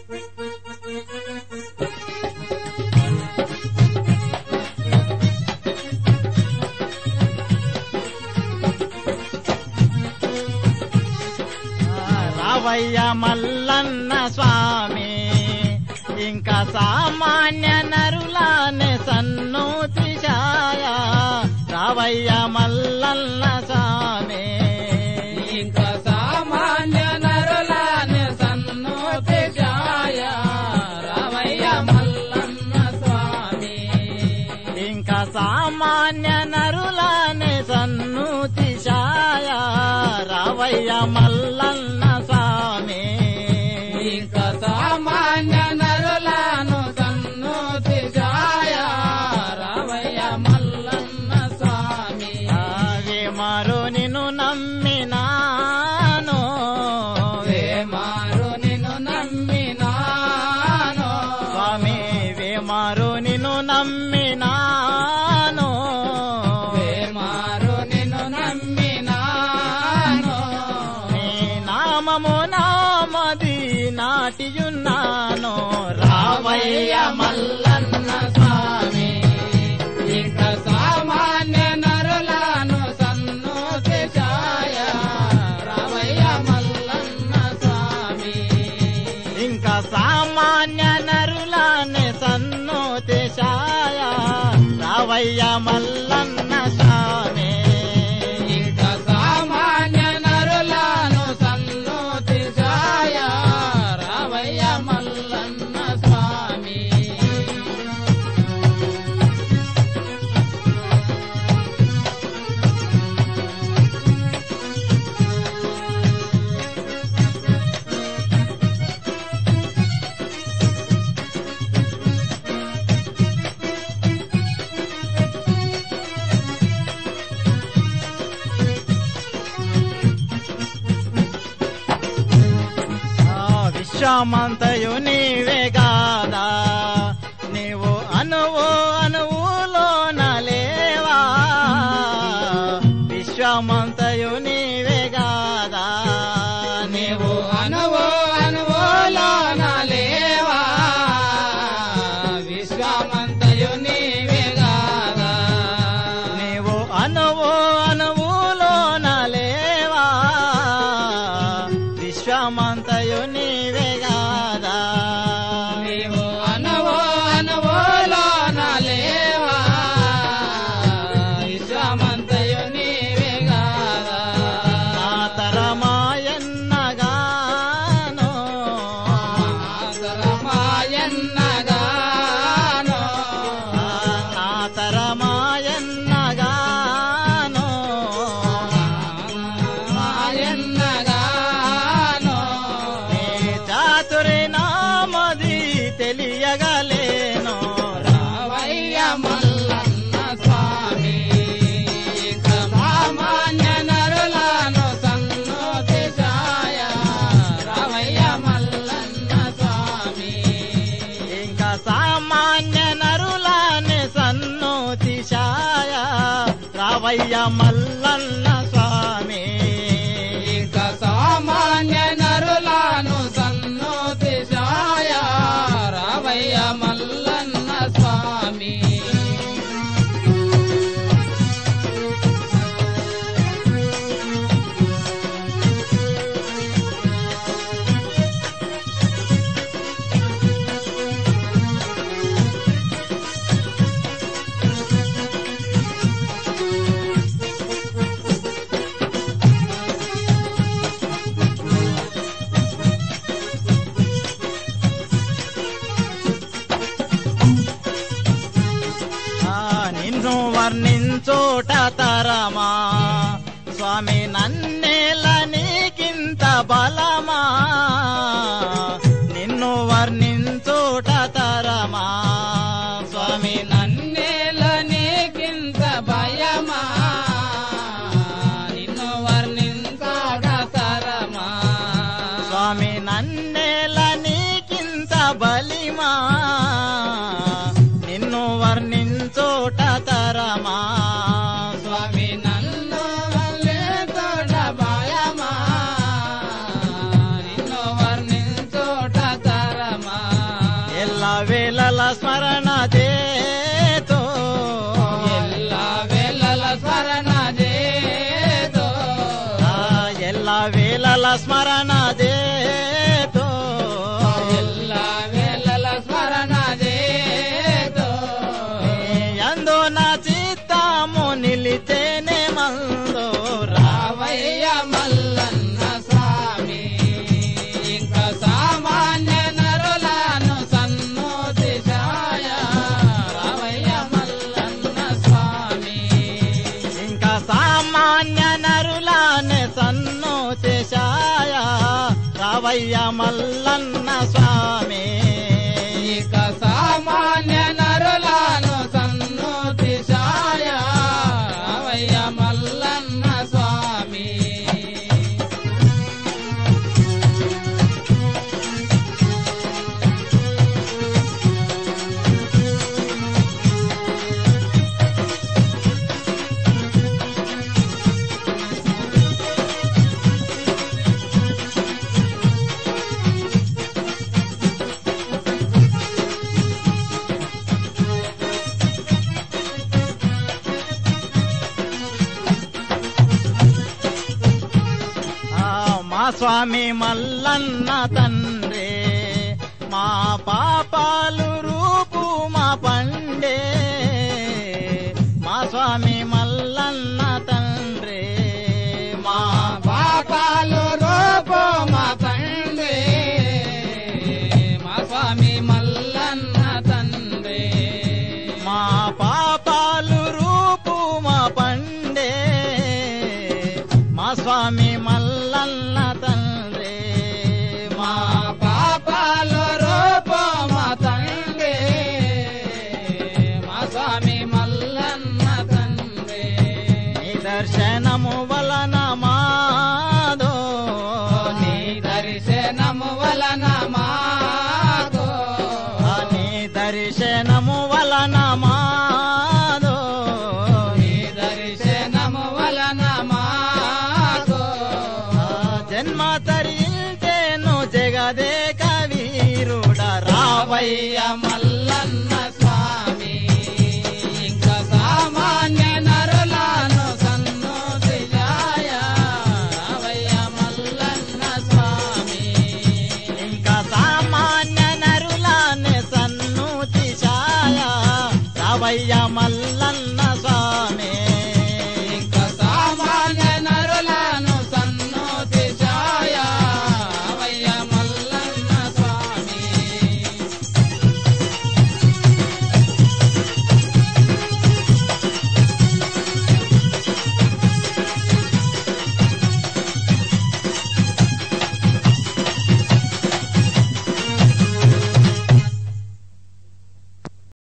రావయ్య మల్లన్న స్వామి ఇంకా సామాన్య నరులానే సన్నూతి ఛాయ రావయ్య మల్లన్న స్వామి ఇంకా సామాన్య నరులాని సన్నోతి జాయ రావయ్య మల్లన్న స్వామి ఇంకా సామాన్య నరులానే సన్నూతి ఛాయ రావయ్య మల్లన్న స్వామి ఇంకా సామాన్య నరులను సన్నోతి జాయ రావయ్య మల్లన్న స్వామి ఆగే మారు నిన్ను నమ్మినాను వేమారు నిన్ను నమ్మినాను స్వామి వేమారు నిన్ను నమ్మినాను వేమారు నిన్ను నమ్మినాను నీ నామము నామది నాటియున్నాను రావయ్య మల్లన్న స్వామి ఇంక సామాన్య నరులను సన్నోతి ఛాయ రావయ్య మల్లన్న స్వామి ఇంకా సామాన్య నరులానే సన్నోతి ఛాయ రావయ్య మల్లన్న స్వామి ఇంక సామాన్య నరులను సన్నోతి ఛాయ రావయ్య మల్లన్న స్వామి ఆ విశ్వమంతయు నీవే గాదా నీవు అనువు అనువులోన లేవా విశ్వమంతయు నీవే గాదా నీవు నీవు అనువో అనువోలోన లేవా విశ్వమంతయు నీవే గాదా నీవు అనువు అనువులోన లేవా విశ్వమంతయు నీవే గాదా నీవు అనువో అనువోలోన లేవా విశ్వమంతయు నీవే గాదా నా తరమాయన్నగాను మాతరమాయన్నగానో నా తరమాయన్నగాను మాయన్నగానో నీ చాతురి నామది తెలియగలేను రావయ్య మల్లన్న స్వామి ఇక సామాన్య నరులను సన్నోతి ఛాయ రావయ్య మల్లన్న స్వామి ఇంకా సామాన్య నరులానే సన్నోతి ఛాయ రావయ్య మల్లన్న స్వామి ఇక సామాన్య నరులను సన్నోతి ఛాయ రావయ్య మల్లన్న స్వామి ఆ నిన్ను వర్ణించోట తరమా స్వామి నన్నేల నీకింత బలమా నిన్ను వర్ణించోట తరమా స్వామి నన్నేల నీకింత భయమా నిన్ను వర్ణించాడ తరమా స్వామి నన్నేల నీకింత బలిమా నిన్ను వర్ణించోట తరమా స్వామి నన్ను వల్లే తోడ భయమా ఎల్ల వేళల స్మరణ చేతో ఎల్ల వేళల స్మరణ చేతో ఎందు నా చిత్తము నిలిచేనే మందో రావయ్య రావయ్య మల్లన్న స్వామి ఇంకా సామాన్య నరులను సన్నోతిశాయ రావయ్య మల్లన్న స్వామి ఇంకా సామాన్య నరులానే సన్ను చేశాయ రావయ్య మల్లన్న స్వామి ఇక సామాన్య నరులను సన్నోతిశాయ రావయ్య మల్లన్న స్వామి ఆ, మా స్వామి మల్లన్న తండ్రి మా పాపాలు రూపు మా పండే మా స్వామి మల్లన్న తండ్రి మా పాపాలు రూపో మా తండ్రి మా స్వామి మల్లన్న తండ్రి మా పాపాలు రూపు మా పండే మా స్వామి మల్లన్న తండ్రి మా మా పాపాలు రూపో మా తండ్రి మా స్వామి మల్లన్న తండ్రి నీ దర్శనము వలన మాదో నీ దర్శనము వలన మాకు ఆ నీ దర్శనము వలన మాదో నీ దర్శనము వలన మాకు ఆ జన్మ తరించేను జగదే కవీరుడ రావయ్య రావయ్య